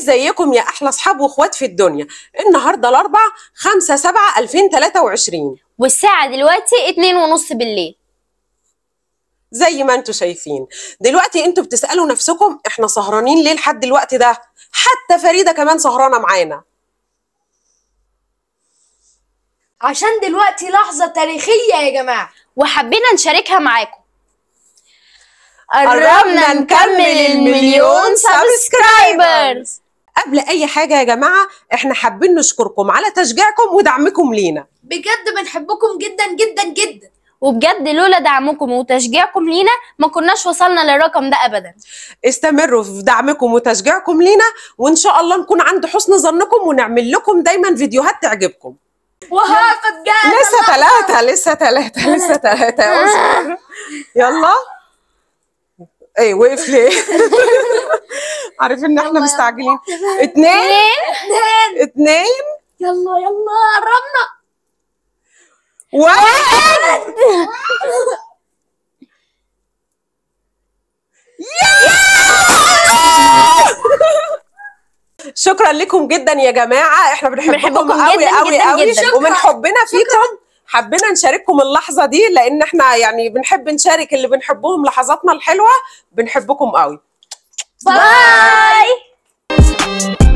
ازيكم يا احلى اصحاب واخوات في الدنيا النهارده الاربع 5 7 2023 والساعة دلوقتي اتنين ونص بالليل زي ما انتم شايفين دلوقتي انتوا بتسالوا نفسكم احنا سهرانين ليه لحد الوقت ده حتى فريده كمان سهرانه معانا عشان دلوقتي لحظة تاريخية يا جماعة وحبينا نشاركها معاكم قربنا نكمل المليون سبسكرايبرز قبل اي حاجه يا جماعه احنا حابين نشكركم على تشجيعكم ودعمكم لينا بجد بنحبكم جدا جدا جدا وبجد لولا دعمكم وتشجيعكم لينا ما كناش وصلنا للرقم ده ابدا استمروا في دعمكم وتشجيعكم لينا وان شاء الله نكون عند حسن ظنكم ونعمل لكم دايما فيديوهات تعجبكم وهقف جاهز لسه ثلاثة لسه ثلاثة لسه ثلاثة اصبر يلا ايه وقف ليه؟ عارفين ان احنا مستعجلين اتنين اتنين يلا يلا قربنا واحد شكرا لكم جدا يا جماعه احنا بنحبكم بنحبكم قوي جداً قوي جداً قوي جداً. ومن حبنا فيكم حبينا نشارككم اللحظه دي لان احنا يعني بنحب نشارك اللي بنحبهم لحظاتنا الحلوه بنحبكم قوي باي